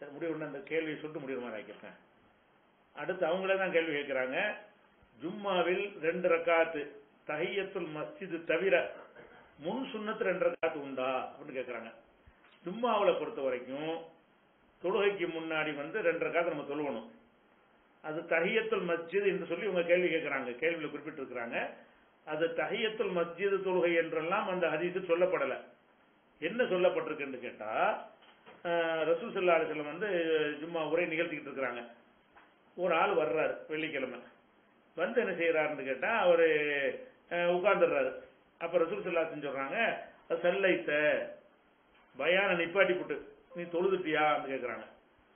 சரி முடிவு அந்த கேள்வியை சொல்லிட்டு முடிவு மாதிரி ஆக்கியிருக்கேன் அடுத்து அவங்களே தான் கேள்வி கேட்கிறாங்க ஜும்மாவில் ரெண்டு ரக்காத்து தஹியத்துல் மஸ்ஜிது தவிர முன் சுன்னத்து ரெண்டு ரக்காத்து உண்டா அப்படின்னு கேட்கறாங்க ஜும்மாவில் பொறுத்த வரைக்கும் தொழுகைக்கு முன்னாடி வந்து ரெண்டு ரக்காத்து நம்ம தொழுவணும் அது தஹியத்துல் மஸ்ஜித் என்று சொல்லி இவங்க கேள்வி கேட்கறாங்க கேள்வியில் குறிப்பிட்டிருக்கிறாங்க அது தஹியத்துல் மஸ்ஜித் தொழுகை என்றெல்லாம் அந்த ஹதீஸில் சொல்லப்படலை என்ன சொல்லப்பட்டிருக்குன்னு கேட்டா அஹ், ரசூல் ஸல்லல்லாஹு அலைஹி வஸல்லம் வந்து ஜும்மா உரை நிகழ்த்திக்கிட்டு இருக்கிறாங்க ஒரு ஆள் வர்றாரு வெள்ளிக்கிழமை வந்து என்ன செய்யறாருன்னு கேட்டா அவரு அஹ், உட்கார்ந்துடுறாரு அப்ப ரசூல் ஸல்லல்லாஹு அலைஹி வஸல்லம் சொல்றாங்க செல்லைத்த பயான நிப்பாட்டி போட்டு நீ தொழுதுட்டியான்னு கேக்குறாங்க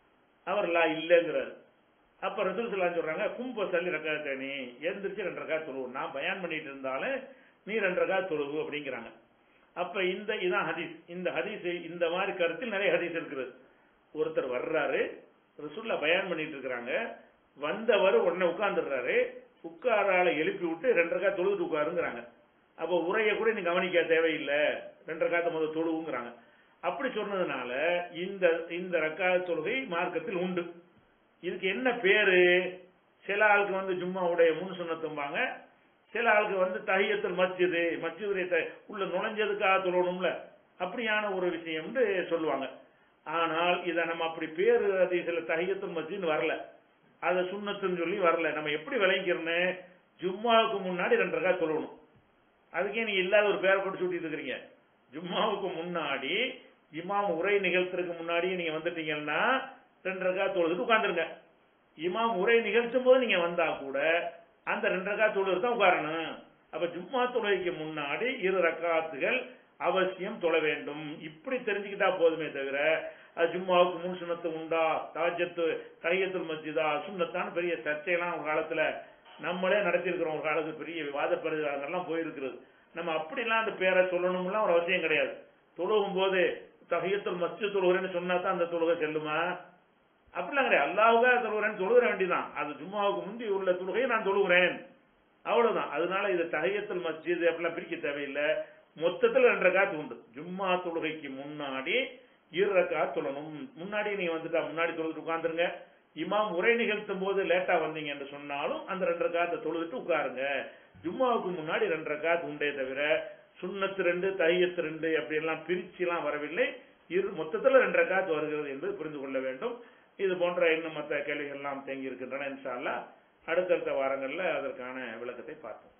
அவர் லா இல்லைங்கிறாரு அப்ப ரசூல் ஸல்லல்லாஹு அலைஹி சொல்றாங்க கும்ப சல்லி ரக்காத்த நீ எந்திரிச்சு ரெண்டு ரக்கா தொழுவு நான் பயான் பண்ணிட்டு இருந்தாலும் நீ ரெண்டு ரக்கா தொழுவு அப்படிங்கிறாங்க அப்ப இந்த இதான் ஹதீஸ் இந்த ஹதீஸ் இந்த மாதிரி கருத்தில் நிறைய ஹதீஸ் இருக்குது ஒருத்தர் வர்றாரு ரசூல்லா பயான் பண்ணிட்டு இருக்கிறாங்க வந்தவர் உடனே உட்கார்ந்துடுறாரு உட்காரால எழுப்பி விட்டு ரெண்டு ரக்கா தொழுதுட்டு உட்காருங்கிறாங்க அப்ப உரையை கூட நீ கவனிக்க தேவையில்லை ரெண்டு ரக்காத்த முதல் தொழுவுங்கிறாங்க அப்படி சொன்னதுனால இந்த இந்த ரக்கா தொழுகை மார்க்கத்தில் உண்டு இதுக்கு என்ன பேரு சில ஆளுக்கு வந்து ஜும்மாவுடைய முன் சுண்ணத்தும்பாங்க சில ஆளுக்கு வந்து தஹியத்துல் மஸ்ஜிது மஸ்ஜிதுடைய த- உள்ள நுழைஞ்சதுக்காக தொழணும்ல அப்படியான ஒரு விஷயம்னு சொல்லுவாங்க ஆனால் இதை நம்ம அப்படி பேரு அது சில தஹியத்துல் மஸ்ஜித்னு வரல அதை சுண்ணத்துன்னு சொல்லி வரல நம்ம எப்படி விளங்கிக்கிறோன்னு ஜும்மாவுக்கு முன்னாடி ரெண்டு ரக்கா தொழணும் அதுக்கே நீங்க இல்லாத ஒரு பேரை போட்டு சுட்டிட்டு இருக்கிறீங்க ஜும்மாவுக்கு முன்னாடி இமாம் உரை நிகழ்த்துறதுக்கு முன்னாடி நீங்க வந்துட்டீங்கன்னா ரெண்டு ரக்கா தொழுதுட்டு உட்கார்ந்துருங்க இமாம் உரை நிகழ்த்தும் போது நீங்க வந்தா கூட அந்த ரெண்டு ரக்கா தொழுது தான் உட்காரணும் அப்ப ஜும்மா தொழுகைக்கு முன்னாடி இரு ரக்காத்துகள் அவசியம் தொழ வேண்டும் இப்படி தெரிஞ்சுக்கிட்டா போதுமே தவிர அது ஜும்மாவுக்கு முன் சுண்ணத்து உண்டா தாஜத்து தையத்துல் மஸ்ஜிதா சுண்ணத்தான பெரிய சர்ச்சையெல்லாம் ஒரு காலத்துல நம்மளே நடத்தியிருக்கிறோம் ஒரு காலத்துல பெரிய விவாத பெருதெல்லாம் போயிருக்கிறது நம்ம அப்படிலாம் அந்த பேரை சொல்லணும்லாம் ஒரு அவசியம் கிடையாது தொழுகும் போது தஹியத்துல் மஸ்ஜித் தொழுகிறேன்னு சொன்னா தான் அந்த தொழுகை செல்லுமா அப்படிலாம் கிடையாது அல்லாவுக்காக தொழுகிறேன்னு தொழுகிற வேண்டியதான் அது ஜும்மாவுக்கு முந்தி உள்ள தொழுகையை நான் தொழுகிறேன் அவ்வளவுதான் அதனால இது தஹியத்துல் மஸ்ஜித் அப்படிலாம் பிரிக்க தேவையில்லை மொத்தத்துல ரெண்டு ரக்காத்து உண்டு ஜும்மா தொழுகைக்கு முன்னாடி இரு ரக்காத் தொழணும் முன்னாடி நீங்க வந்துட்டா முன்னாடி தொழுதுட்டு உட்கார்ந்துருங்க இமாம் உரை நிகழ்த்தும் போது லேட்டா வந்தீங்க என்று சொன்னாலும் அந்த ரெண்டு ரக்காத்தை தொழுதுட்டு உட்காருங்க ஜும்மாவுக்கு முன்னாடி ரெண்டு ரக்காத் உண்டே தவிர சுன்னத்து ரெண்டு தையத்து ரெண்டு அப்படி எல்லாம் பிரிச்சுலாம் வரவில்லை இரு மொத்தத்துல ரெண்டு ரக்காத் வருகிறது என்று புரிந்து கொள்ள வேண்டும் இது போன்ற இன்னும் மற்ற கேள்விகள் எல்லாம் தேங்கி இருக்கின்றன இன்ஷா அல்லாஹ் அடுத்தடுத்த வாரங்கள்ல அதற்கான விளக்கத்தை பார்ப்போம்